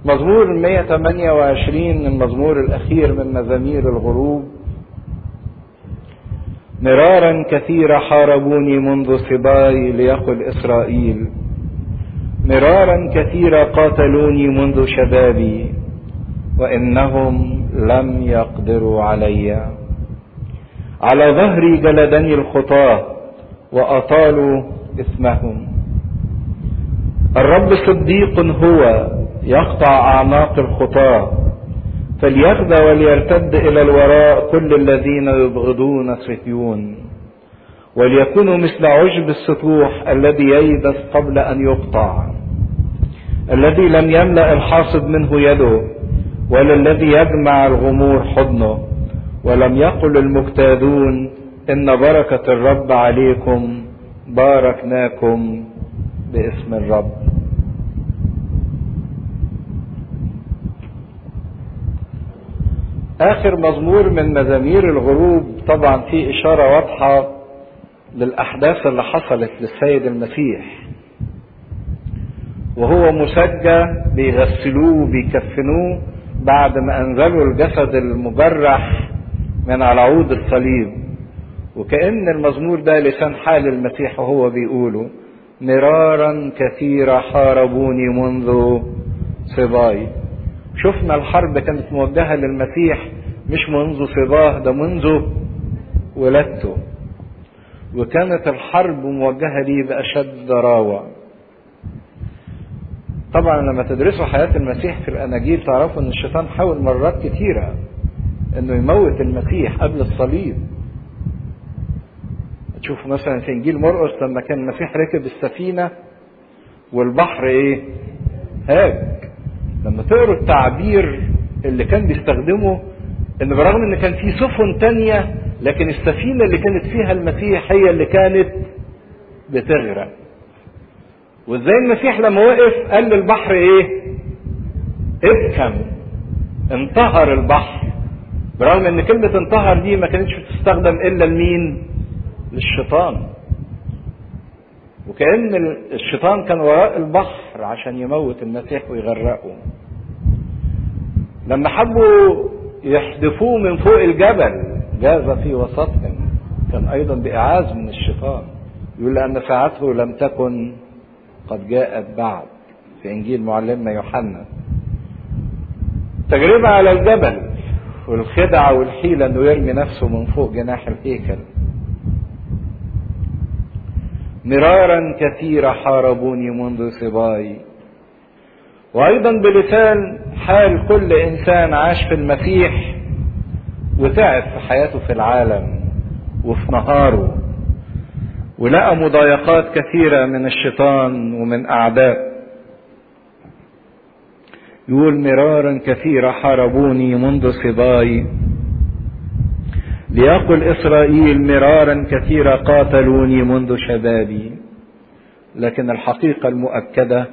مزمور 128 المزمور الأخير من مزامير الغروب مرارا كثيرا حاربوني منذ صباي ليقل إسرائيل مرارا كثيرا قاتلوني منذ شبابي وإنهم لم يقدروا علي على ظهري جلدني الخطاة وأطالوا اسمهم الرب صديق هو يقطع أعناق الخطاة فليغدى وليرتد إلى الوراء كل الذين يبغضون صهيون وليكونوا مثل عشب السطوح الذي ييبس قبل أن يقطع الذي لم يملأ الحاصد منه يده ولا الذي يجمع الغمور حضنه ولم يقل المجتاذون إن بركة الرب عليكم باركناكم باسم الرب آخر مزمور من مزامير الغروب طبعا فيه إشارة واضحة للأحداث اللي حصلت للسيد المسيح وهو مسجى بيغسلوه وبيكفنوه بعد ما أنزلوا الجسد المجرح من على عود الصليب وكأن المزمور ده لسان حال المسيح وهو بيقوله مرارا كثيرا حاربوني منذ صباي شفنا الحرب كانت موجهة للمسيح مش منذ صباه ده منذ ولادته وكانت الحرب موجهة ليه بأشد ضراوة طبعا لما تدرسوا حياة المسيح في الأناجيل تعرفوا أن الشيطان حاول مرات كتيرة أنه يموت المسيح قبل الصليب تشوفوا مثلا في إنجيل مرقس لما كان المسيح ركب السفينة والبحر إيه؟ هاج لما تقروا التعبير اللي كان بيستخدمه ان برغم ان كان في سفن تانية لكن السفينة اللي كانت فيها المسيح هي اللي كانت بتغرق وازاي المسيح لما وقف قال للبحر ايه ابكم انتهر البحر برغم ان كلمة انتهر دي ما كانتش بتستخدم الا لمين للشيطان وكأن الشيطان كان وراء البحر عشان يموت المسيح ويغرقه لما حبوا يحدفوه من فوق الجبل جاز في وسطهم كان ايضا باعاز من الشيطان يقول لان ساعته لم تكن قد جاءت بعد في انجيل معلمنا يوحنا تجربة على الجبل والخدعة والحيلة انه يرمي نفسه من فوق جناح الهيكل مرارا كثيرا حاربوني منذ صباي وايضا بلسان حال كل انسان عاش في المسيح وتعب في حياته في العالم وفي نهاره ولقى مضايقات كثيرة من الشيطان ومن أعداء يقول مرارا كثيرا حاربوني منذ صباي ليقل إسرائيل مرارا كثيرا قاتلوني منذ شبابي لكن الحقيقة المؤكدة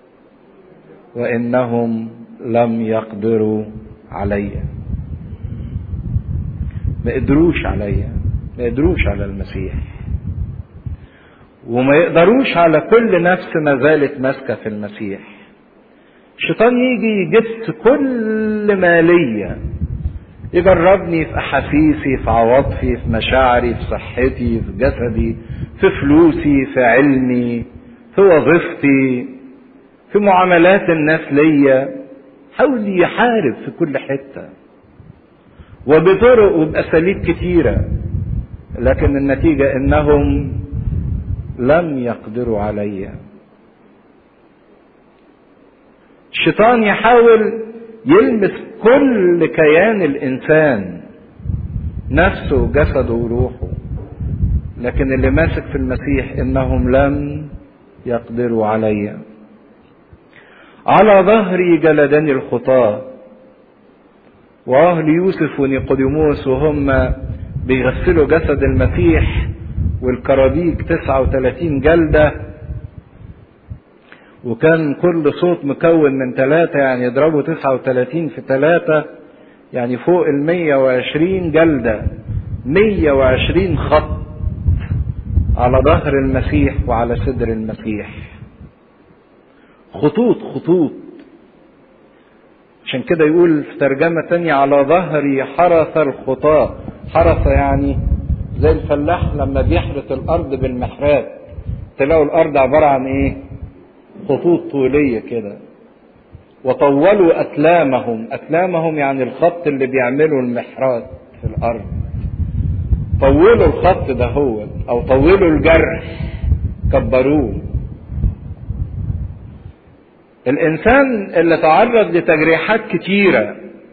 وإنهم لم يقدروا علي ما قدروش عليا ما قدروش على المسيح وما يقدروش على كل نفس ما زالت ماسكه في المسيح الشيطان يجي يجس كل ما ليا يجربني في احاسيسي في عواطفي في مشاعري في صحتي في جسدي في فلوسي في علمي في وظيفتي في معاملات الناس ليا حاول يحارب في كل حته وبطرق وباساليب كتيره لكن النتيجه انهم لم يقدروا علي الشيطان يحاول يلمس كل كيان الانسان نفسه وجسده وروحه لكن اللي ماسك في المسيح انهم لم يقدروا علي على ظهري جلدني الخطاه واهل يوسف ونيقوديموس وهم بيغسلوا جسد المسيح والكرابيك 39 جلدة وكان كل صوت مكون من ثلاثة يعني يضربوا 39 في ثلاثة يعني فوق ال 120 جلدة 120 خط على ظهر المسيح وعلى صدر المسيح خطوط خطوط عشان كده يقول في ترجمة تانية على ظهري حرث الخطاة حرث يعني زي الفلاح لما بيحرث الأرض بالمحرات تلاقوا الأرض عبارة عن إيه؟ خطوط طولية كده وطولوا أكلامهم أكلامهم يعني الخط اللي بيعمله المحرات في الأرض طولوا الخط ده هو أو طولوا الجرح كبروه الإنسان اللي تعرض لتجريحات كتيرة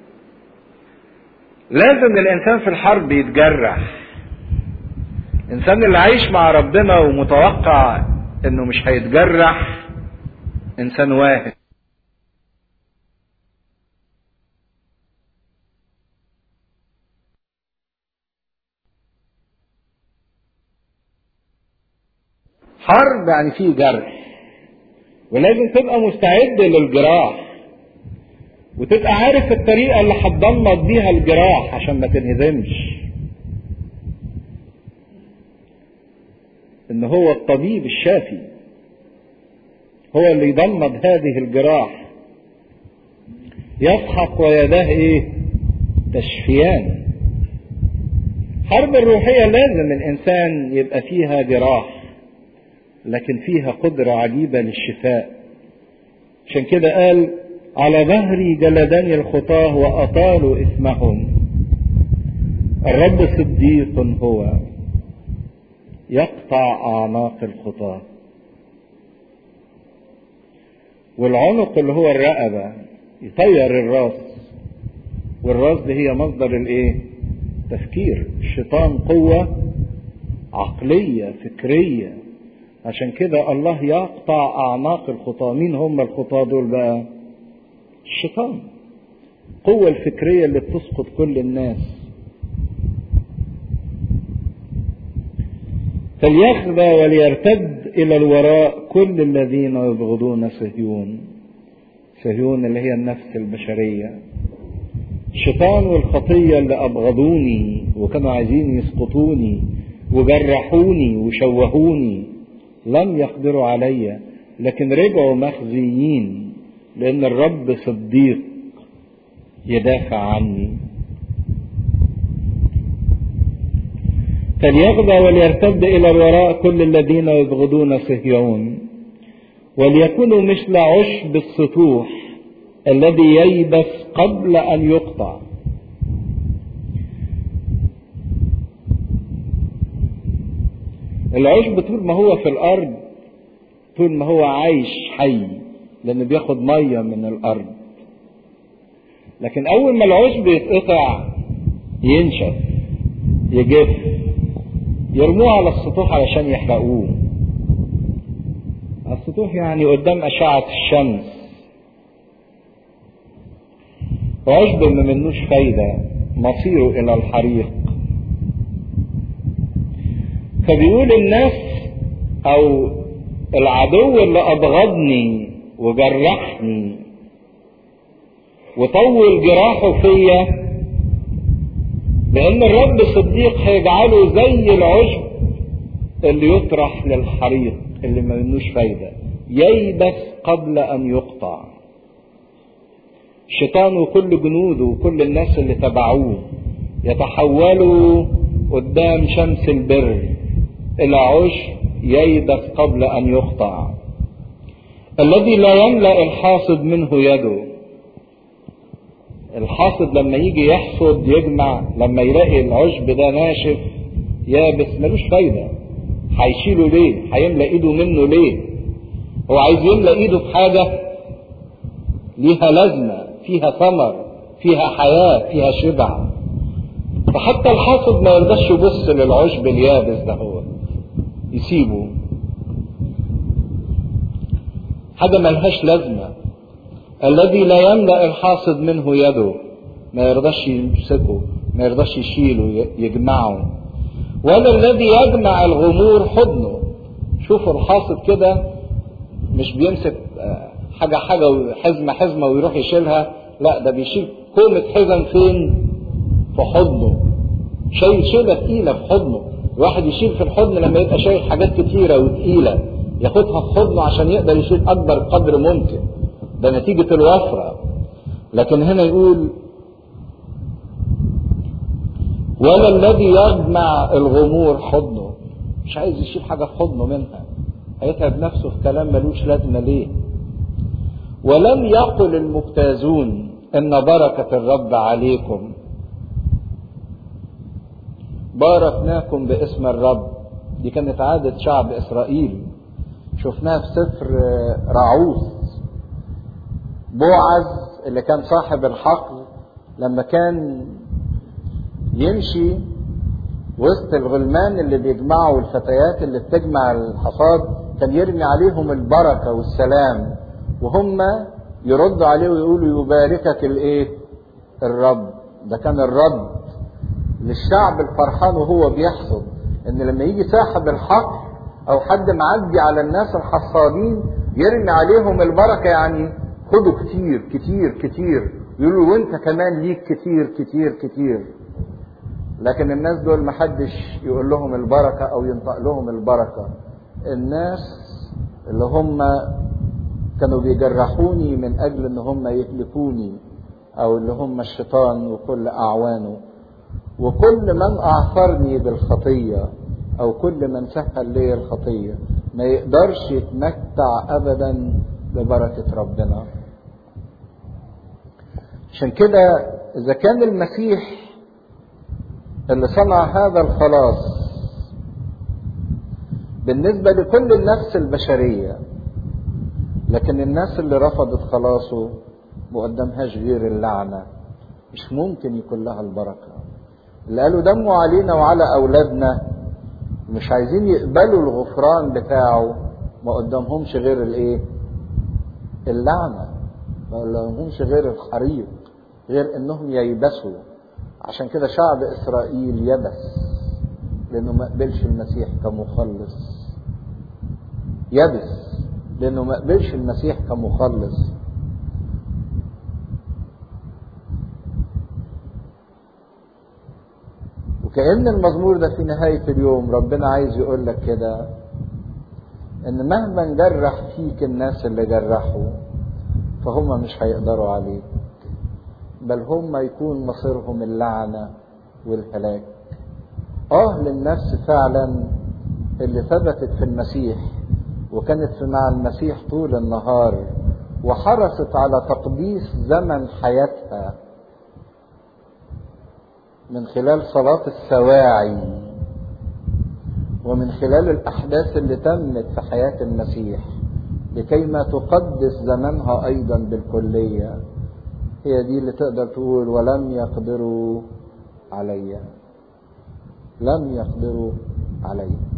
لازم الإنسان في الحرب يتجرح الإنسان اللي عايش مع ربنا ومتوقع إنه مش هيتجرح إنسان واحد حرب يعني فيه جرح ولازم تبقى مستعد للجراح وتبقى عارف الطريقة اللي هتضمد بيها الجراح عشان ما تنهزمش ان هو الطبيب الشافي هو اللي يضمد هذه الجراح يسحق ويداه ايه تشفيان حرب الروحية لازم الانسان يبقى فيها جراح لكن فيها قدرة عجيبة للشفاء عشان كده قال على ظهري جلدني الخطاه وأطالوا إثمهم الرب صديق هو يقطع أعناق الخطاه والعنق اللي هو الرقبة يطير الراس والراس دي هي مصدر الايه تفكير الشيطان قوة عقلية فكرية عشان كده الله يقطع أعناق الخطاة مين هم الخطاة دول بقى الشيطان القوة الفكرية اللي بتسقط كل الناس فليخذى وليرتد إلى الوراء كل الذين يبغضون صهيون صهيون اللي هي النفس البشرية الشيطان والخطية اللي أبغضوني وكانوا عايزين يسقطوني وجرحوني وشوهوني لم يقدروا علي لكن رجعوا مخزيين لأن الرب صديق يدافع عني فليغدى وليرتد إلى الوراء كل الذين يبغضون صهيون وليكونوا مثل عشب السطوح الذي ييبس قبل أن يقطع العشب طول ما هو في الأرض طول ما هو عايش حي لأنه بياخد مية من الأرض لكن أول ما العشب يتقطع ينشف يجف يرموه على السطوح علشان يحرقوه السطوح يعني قدام أشعة الشمس وعشب ما منوش فايدة مصيره إلى الحريق فبيقول الناس أو العدو اللي أبغضني وجرحني وطول جراحه فيا لأن الرب صديق هيجعله زي العشب اللي يطرح للحريق اللي ما منوش فايدة ييبس قبل أن يقطع الشيطان وكل جنوده وكل الناس اللي تبعوه يتحولوا قدام شمس البر إلى عشب ييبس قبل أن يقطع الذي لا يملأ الحاصد منه يده الحاصد لما يجي يحصد يجمع لما يلاقي العشب ده ناشف يابس ملوش فايدة هيشيله ليه هيملأ ايده منه ليه هو عايز يملأ ايده بحاجة ليها لازمة فيها ثمر فيها حياة فيها شبع فحتى الحاصد ما يرضاش يبص للعشب اليابس ده هو يسيبه حاجة ملهاش لازمة الذي لا يملأ الحاصد منه يده ما يرضاش يمسكه ما يرضاش يشيله يجمعه ولا الذي يجمع الغمور حضنه شوفوا الحاصد كده مش بيمسك حاجة حاجة حزمة حزمة ويروح يشيلها لا ده بيشيل كومة حزم فين في حضنه شايل شيلة تقيلة في حضنه الواحد يشيل في الحضن لما يبقى شايل حاجات كتيرة وتقيلة ياخدها في حضنه عشان يقدر يشيل أكبر قدر ممكن ده نتيجة الوفرة لكن هنا يقول ولا الذي يجمع الغمور حضنه مش عايز يشيل حاجة في حضنه منها هيتعب نفسه في كلام ملوش لازمة ليه ولم يقل المجتازون ان بركة الرب عليكم باركناكم باسم الرب دي كانت عادة شعب اسرائيل شفناها في سفر رعوث بوعز اللي كان صاحب الحقل لما كان يمشي وسط الغلمان اللي بيجمعوا الفتيات اللي بتجمع الحصاد كان يرمي عليهم البركه والسلام وهم يردوا عليه ويقولوا يباركك الايه؟ الرب ده كان الرد للشعب الفرحان وهو بيحصد ان لما يجي صاحب الحقل او حد معدي على الناس الحصادين يرمي عليهم البركه يعني خدوا كتير كتير كتير يقولوا وانت كمان ليك كتير كتير كتير لكن الناس دول محدش يقول لهم البركة أو ينطق لهم البركة الناس اللي هم كانوا بيجرحوني من أجل إن هم يهلكوني أو اللي هم الشيطان وكل أعوانه وكل من أعثرني بالخطية أو كل من سهل لي الخطية ما يقدرش يتمتع أبدا ببركة ربنا عشان كده إذا كان المسيح اللي صنع هذا الخلاص بالنسبة لكل النفس البشرية لكن الناس اللي رفضت خلاصه ما قدمهاش غير اللعنة مش ممكن يكون لها البركة اللي قالوا دموا علينا وعلى أولادنا مش عايزين يقبلوا الغفران بتاعه ما قدامهمش غير الايه اللعنة ما قدامهمش غير الحريق غير انهم ييبسوا عشان كده شعب اسرائيل يبس لانه ما قبلش المسيح كمخلص يبس لانه ما قبلش المسيح كمخلص وكأن المزمور ده في نهاية اليوم ربنا عايز يقول لك كده ان مهما جرح فيك الناس اللي جرحوا فهم مش هيقدروا عليك بل هم يكون مصيرهم اللعنة والهلاك اه للنفس فعلا اللي ثبتت في المسيح وكانت في مع المسيح طول النهار وحرصت على تقديس زمن حياتها من خلال صلاة السواعي ومن خلال الأحداث اللي تمت في حياة المسيح لكيما تقدس زمنها أيضا بالكلية هي دي اللي تقدر تقول ولم يقدروا علي لم يقدروا علي